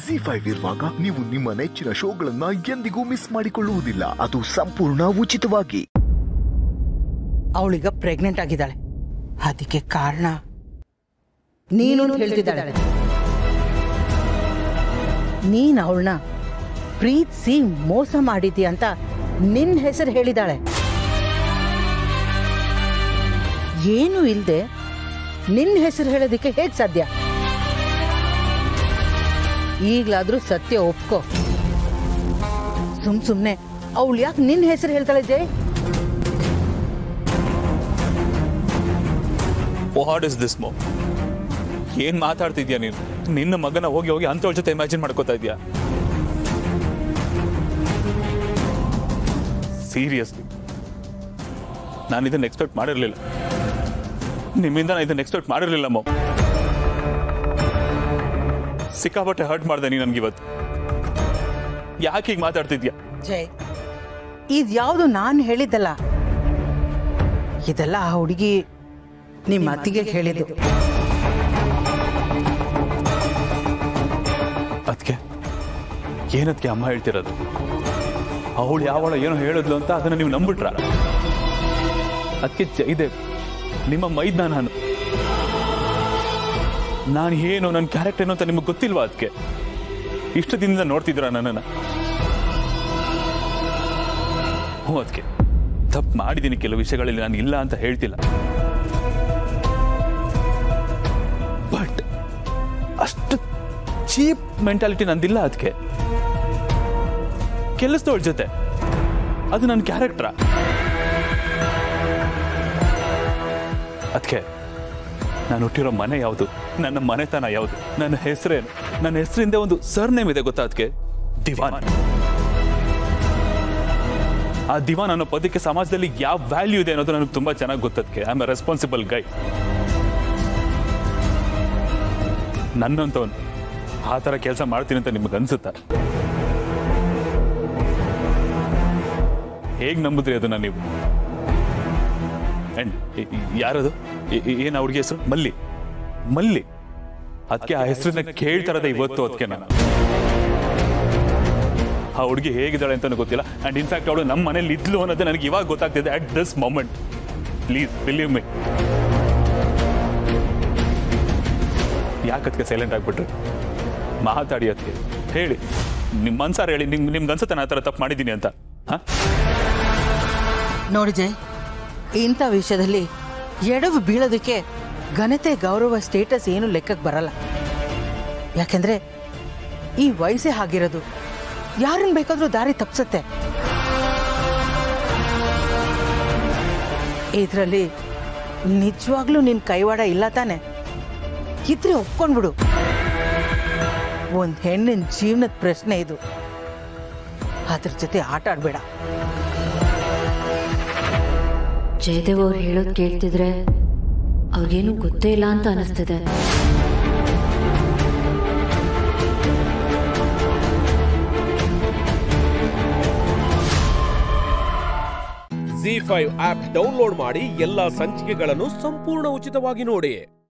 G five ಇರುವಾಗ ನೀವು ನಿಮ್ಮ ನೆಚ್ಚಿನ ಶೋಗಳನ್ನ ಎಂದಿಗೂ ಮಿಸ್ ಮಾಡಿಕೊಳ್ಳುವುದಿಲ್ಲ ಅದು ಸಂಪೂರ್ಣ ಉಚಿತವಾಗಿ ಅವಳೀಗ ಪ್ರೆಗ್ನೆಂಟ್ ಆಗಿದ್ದಾಳೆ ಅದಕ್ಕೆ ಕಾರಣ ನೀನು ಅಂತ ಹೇಳ್ತಿದ್ದಾಳೆ ನೀನ್ ಅವಳನ್ನ ಪ್ರೀತಿಸಿ ಮೋಸ ಮಾಡಿದ್ಯಾ ಅಂತ ನಿನ್ ಹೆಸರು ಹೇಳಿದಾಳೆ ಏನು ಇಲ್ದೆ ನಿನ್ ಹೆಸರು ಹೇಳೋದಿಕ್ಕೆ ಹೇಗ್ ಸಾಧ್ಯ ಈಗ್ಲಾದ್ರೂ ಸತ್ಯ ಒಪ್ಕೋ ಸುಮ್ ಸುಮ್ನೆ ಅವಳು ಯಾಕೆ ನಿನ್ ಹೆಸರು ಹೇಳ್ತಾಳೆ ಜೈ ವಾಟ್ ಇಸ್ ದಿಸ್ ಮೋ ಏನ್ ಮಾತಾಡ್ತಿದ್ಯಾ ನೀನು ನಿನ್ನ ಮಗನ ಹೋಗಿ ಹೋಗಿ ಅಂತವಳ ಜೊತೆ ಇಮ್ಯಾಜಿನ್ ಮಾಡ್ಕೋತಾ ಇದ್ಯಾ ಸೀರಿಯಸ್ಲಿ ನಾನು ಇದನ್ನ ಎಕ್ಸ್ಪೆಕ್ಟ್ ಮಾಡಿರ್ಲಿಲ್ಲ ನಿಮ್ಮಿಂದ ನಾನು ಇದನ್ನ ಎಕ್ಸ್ಪೆಕ್ಟ್ ಮಾಡಿರ್ಲಿಲ್ಲ ಮೋ ಸಿಕ್ಕಾಪಟ್ಟೆ ಹರ್ಟ್ ಮಾಡಿದೆ ನೀ ನನ್ಗಿವತ್ತು ಯಾಕೆ ಹೀಗೆ ಮಾತಾಡ್ತಿದ್ಯಾ ಜೈ ಇದ್ಯಾವುದು ನಾನು ಹೇಳಿದ್ದಲ್ಲ ಇದೆಲ್ಲ ಆ ಹುಡುಗಿ ನಿಮ್ಮ ಅತ್ತಿಗೆ ಹೇಳಿದ್ದು ಅದಕ್ಕೆ ಏನದಕ್ಕೆ ಅಮ್ಮ ಹೇಳ್ತಿರೋದು ಅವಳು ಯಾವಳ ಏನೋ ಹೇಳಿದ್ಲು ಅಂತ ಅದನ್ನ ನೀವು ನಂಬಿಟ್ರ ಅದಕ್ಕೆ ಜಯದೇವ್ ನಿಮ್ಮ ಮೈದ್ನ ನಾನು ನಾನು ಏನು ನನ್ನ ಕ್ಯಾರೆಕ್ಟರ್ ಏನು ಅಂತ ನಿಮಗೆ ಗೊತ್ತಿಲ್ವಾ ಅದಕ್ಕೆ ಇಷ್ಟು ದಿನದಿಂದ ನೋಡ್ತಿದ್ರ ನನ್ನನ್ನು ಹ್ಞೂ ಅದಕ್ಕೆ ತಪ್ಪು ಮಾಡಿದ್ದೀನಿ ಕೆಲವು ವಿಷಯಗಳಲ್ಲಿ ನಾನು ಇಲ್ಲ ಅಂತ ಹೇಳ್ತಿಲ್ಲ ಬಟ್ ಅಷ್ಟು ಚೀಪ್ ಮೆಂಟಾಲಿಟಿ ನಂದಿಲ್ಲ ಅದಕ್ಕೆ ಕೆಲಸದವಳ ಜೊತೆ ಅದು ನನ್ನ ಕ್ಯಾರೆಕ್ಟ್ರ ಅದಕ್ಕೆ ನಾನು ಹುಟ್ಟಿರೋ ಮನೆ ಯಾವುದು ನನ್ನ ಮನೆತನ ಯಾವುದು ನನ್ನ ಹೆಸರೇನು ನನ್ನ ಹೆಸರಿಂದ ಒಂದು ಸರ್ನೇಮ್ ಇದೆ ಗೊತ್ತಾ ಅದಕ್ಕೆ ದಿವಾನ್ ಆ ದಿವಾನ್ ಅನ್ನೋ ಪದಕ್ಕೆ ಸಮಾಜದಲ್ಲಿ ಯಾವ ವ್ಯಾಲ್ಯೂ ಇದೆ ಅನ್ನೋದು ನನಗೆ ತುಂಬಾ ಚೆನ್ನಾಗಿ ಗೊತ್ತದಕ್ಕೆ I am a responsible guy ನನ್ನಂತವನು ಆ ಥರ ಕೆಲಸ ಮಾಡ್ತೀನಿ ಅಂತ ನಿಮ್ಗೆ ಅನ್ಸುತ್ತಾ ಹೇಗೆ ನಂಬುದ್ರಿ ಅದನ್ನ ನೀವು ಅಂಡ್ ಯಾರದು ಏನು ಅವ್ರಿಗೆ ಹೆಸರು ಮಲ್ಲಿ ಮಲ್ಲಿ ಅದಕ್ಕೆ ಆ ಹೆಸರನ್ನ ಕೇಳ್ತಾರದ ಇವತ್ತು ಅದಕ್ಕೆ ನಾನು ಆ ಹುಡುಗಿ ಹೇಗಿದ್ದಾಳೆ ಅಂತ ಗೊತ್ತಿಲ್ಲ ಅಂಡ್ ಇನ್ಫ್ಯಾಕ್ಟ್ ಅವಳು ನಮ್ಮ ಮನೇಲಿ ಇದ್ಲು ಅನ್ನೋದು ನನಗೆ ಇವಾಗ ಗೊತ್ತಾಗ್ತಿದೆ at this moment please believe my ಯಾಕದಕ್ಕೆ ಸೈಲೆಂಟ್ ಆಗ್ಬಿಟ್ರಿ ಮಾತಾಡಿ ಅದಕ್ಕೆ ಹೇಳಿ ನಿಮ್ಮ ಮನ್ಸಾರ ಹೇಳಿ ನಿಮ್ ನಿಮ್ಗೆ ಅನ್ಸುತ್ತೆ ನಾನು ಆ ಥರ ತಪ್ಪು ಮಾಡಿದ್ದೀನಿ ಅಂತ ಹಾ ನೋಡಿ ಜೈ ಇಂಥ ವಿಷಯದಲ್ಲಿ ಎಡವು ಬೀಳೋದಕ್ಕೆ ಘನತೆ ಗೌರವ ಸ್ಟೇಟಸ್ ಏನು ಲೆಕ್ಕಕ್ಕೆ ಬರಲ್ಲ ಯಾಕೆಂದ್ರೆ ಈ ವಯಸ್ಸೇ ಆಗಿರೋದು ಯಾರನ್ನ ಬೇಕಾದ್ರೂ ದಾರಿ ತಪ್ಸತ್ತೆ ಇದರಲ್ಲಿ ನಿಜವಾಗ್ಲೂ ನಿನ್ ಕೈವಾಡ ಇಲ್ಲ ತಾನೆ ಇದ್ರೆ ಒಪ್ಕೊಂಡ್ಬಿಡು ಒಂದ್ ಹೆಣ್ಣಿನ ಜೀವನದ ಪ್ರಶ್ನೆ ಇದು ಅದ್ರ ಜೊತೆ ಆಟ ಆಡ್ಬೇಡ ಜಯದೇವ್ ಅವ್ರು ಹೇಳೋದು ಕೇಳ್ತಿದ್ರೆ ಅವ್ರಿಗೇನು ಗೊತ್ತೇ ಇಲ್ಲ ಅಂತ ಅನಿಸ್ತಿದೆ ಜಿ ಫೈವ್ ಆಪ್ ಡೌನ್ಲೋಡ್ ಮಾಡಿ ಎಲ್ಲಾ ಸಂಚಿಕೆಗಳನ್ನು ಸಂಪೂರ್ಣ ಉಚಿತವಾಗಿ ನೋಡಿ